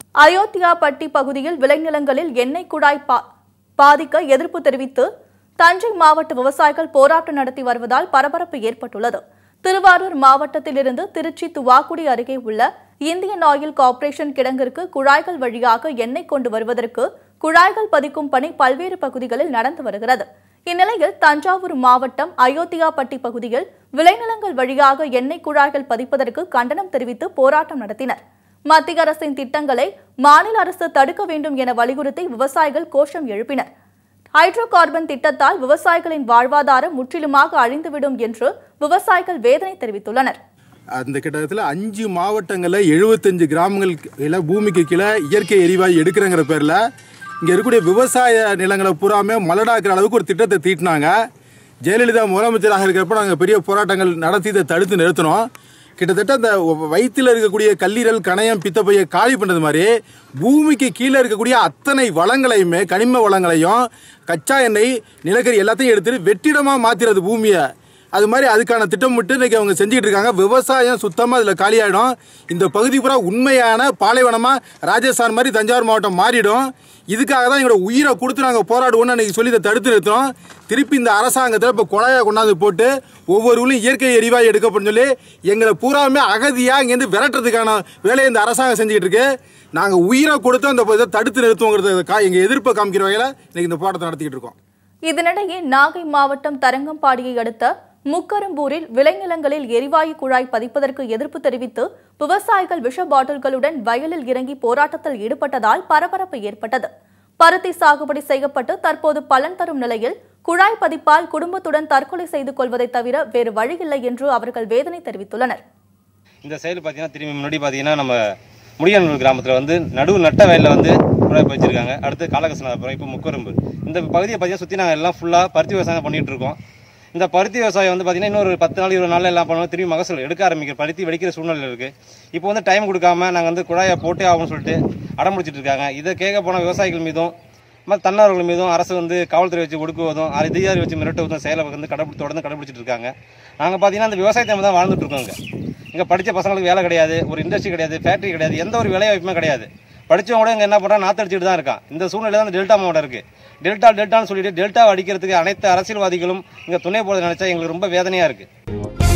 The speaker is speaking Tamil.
அயோத்தியா பட்டி பகுதியில் விளைநிலங்களில் எண்ணெய் குழாய் பா- பாதிக்க எதிர்ப்பு தெரிவித்து தஞ்சை மாவட்ட விவசாயிகள் போராட்டம் நடத்தி வருவதால் பரபரப்பு ஏற்பட்டுள்ளது திருவாரூர் மாவட்டத்திலிருந்து திருச்சி துவாக்குடி அருகே உள்ள இந்தியன் ஆயில் கார்ப்பரேஷன் கிடங்கிற்கு குழாய்கள் வழியாக எண்ணெய் கொண்டு வருவதற்கு குழாய்கள் பதிக்கும் பணி பல்வேறு பகுதிகளில் நடந்து வருகிறது இந்நிலையில் தஞ்சாவூர் மாவட்டம் அயோத்தியாபட்டி பகுதியில் விளைநிலங்கள் வழியாக எண்ணெய் குழாய்கள் பதிப்பதற்கு கண்டனம் தெரிவித்து போராட்டம் நடத்தினர் மத்திய அரசின் திட்டங்களை மாநில அரசு தடுக்க வேண்டும் என வலியுறுத்தி விவசாயிகள் கோஷம் எழுப்பினர் ஹைட்ரோ கார்பன் திட்டத்தால் விவசாயிகளின் வாழ்வாதாரம் முற்றிலுமாக அழிந்துவிடும் என்று விவசாயிகள் வேதனை தெரிவித்துள்ளனர் அந்த கிட்டத்தட்ட அஞ்சு மாவட்டங்களில் எழுபத்தஞ்சு கிராமங்கள் கீழே பூமிக்கு கீழே இயற்கை எரிவாயு எடுக்கிறங்கிற பேரில் இங்கே இருக்கக்கூடிய விவசாய நிலங்களை பூராமே மலடாக்குற அளவுக்கு ஒரு திட்டத்தை தீட்டினாங்க ஜெயலலிதா முதலமைச்சராக இருக்கிறப்ப நாங்கள் பெரிய போராட்டங்கள் நடத்தி இதை தடுத்து நிறுத்தினோம் கிட்டத்தட்ட அந்த வயிற்றில் இருக்கக்கூடிய கல்லீரல் கணையம் பித்தப்பையை காலி பண்ணுறது மாதிரி பூமிக்கு கீழே இருக்கக்கூடிய அத்தனை வளங்களையுமே கனிம வளங்களையும் கச்சா எண்ணெய் நிலக்கரி எல்லாத்தையும் எடுத்துட்டு வெற்றிடமாக மாற்றிடுறது பூமியை அது மாதிரி அதுக்கான திட்டமிட்டு இன்னைக்கு அவங்க செஞ்சுட்டு இருக்காங்க விவசாயம் சுத்தமாக இதில் காலியாயிடும் இந்த பகுதி பூரா உண்மையான பாலைவனமாக ராஜஸ்தான் மாதிரி தஞ்சாவூர் மாவட்டம் மாறிடும் இதுக்காக தான் எங்களோட உயிரை கொடுத்து நாங்கள் போராடுவோம்னு அன்றைக்கி சொல்லி இதை தடுத்து நிறுத்தினோம் திருப்பி இந்த அரசாங்கத்தில் இப்போ குழாயை கொண்டாந்து போட்டு ஒவ்வொரு ஊர்லையும் இயற்கை எரிவாயு எடுக்கப்படும் சொல்லி எங்களை பூராவுமே அகதியாக இங்கேருந்து விரட்டுறதுக்கான வேலையை இந்த அரசாங்கம் செஞ்சுக்கிட்டு இருக்கு நாங்கள் உயிரை கொடுத்து அந்த இதை தடுத்து நிறுத்துவோங்கிறது கா எங்கள் எதிர்ப்பை காமிக்கிற வகையில் இன்னைக்கு இந்த போராட்டத்தை நடத்திக்கிட்டு இருக்கோம் இதனிடையே நாகை மாவட்டம் தரங்கம்பாடியை அடுத்த முக்கரம்பூரில் விளைநிலங்களில் எரிவாயு குழாய் பதிப்பதற்கு எதிர்ப்பு தெரிவித்து விவசாயிகள் விஷ பாட்டில்களுடன் வயலில் இறங்கி போராட்டத்தில் ஈடுபட்டதால் பரபரப்பு ஏற்பட்டது பருத்தி சாகுபடி செய்யப்பட்டு தற்போது பலன் தரும் நிலையில் குழாய் பதிப்பால் குடும்பத்துடன் தற்கொலை செய்து கொள்வதை தவிர வேறு வழியில்லை என்று அவர்கள் வேதனை தெரிவித்துள்ளனர் இந்த சைடு பார்த்தீங்கன்னா திரும்பி முன்னாடி பார்த்தீங்கன்னா நம்ம முடியானூர் கிராமத்தில் வந்து நடுவு நட்ட வயலில் வந்து குழாய் வச்சிருக்காங்க அடுத்து காலகசனாபுரம் இப்போ முக்கரும்பு இந்த பகுதியை பார்த்தீங்கன்னா சுற்றி நாங்கள் எல்லாம் ஃபுல்லாக பருத்தி விவசாயம் பண்ணிட்டு இருக்கோம் இந்த பருத்தி விவசாயம் வந்து பார்த்தீங்கன்னா இன்னொரு பத்து நாள் இருபது நாள் எல்லாம் பண்ணுவோம் திரும்பி மகசூல் எடுக்க ஆரம்பிக்கிற பருத்தி வெடிக்கிற சூழ்நிலை இருக்குது இப்போ வந்து டைம் கொடுக்காம நாங்கள் வந்து குழாயை போட்டே ஆகும்னு சொல்லிட்டு அடம் முடிச்சிட்டு இருக்காங்க இதை கேட்க போன விவசாயிகள் மீதும் மற்ற தன்னார்வர்கள் மீதும் அரசு வந்து காவல்துறை வச்சு ஒடுக்குவதும் அதிகாரி வச்சு மிரட்டுவதும் செயலை வந்து கடை தொடர்ந்து கடைபிடிச்சிட்டு இருக்காங்க நாங்கள் பார்த்தீங்கன்னா அந்த விவசாயத்தை தான் வாழ்ந்துட்டு இருக்கோம் இங்கே இங்கே படித்த பசங்களுக்கு வேலை கிடையாது ஒரு இண்டஸ்ட்ரி கிடையாது ஃபேக்ட்ரி கிடையாது எந்த ஒரு வேலை வாய்ப்புமே கிடையாது படித்தவங்க கூட இங்கே என்ன பண்ணுறான் நாத்தடிச்சிட்டு தான் இருக்கான் இந்த சூழ்நிலை தான் இந்த டெல்டா மாவட்டம் இருக்குது டெல்டா டெல்டான்னு சொல்லிட்டு டெல்டா அடிக்கிறதுக்கு அனைத்து அரசியல்வாதிகளும் இங்கே துணை போகிறது நினச்சா எங்களுக்கு ரொம்ப வேதனையாக இருக்குது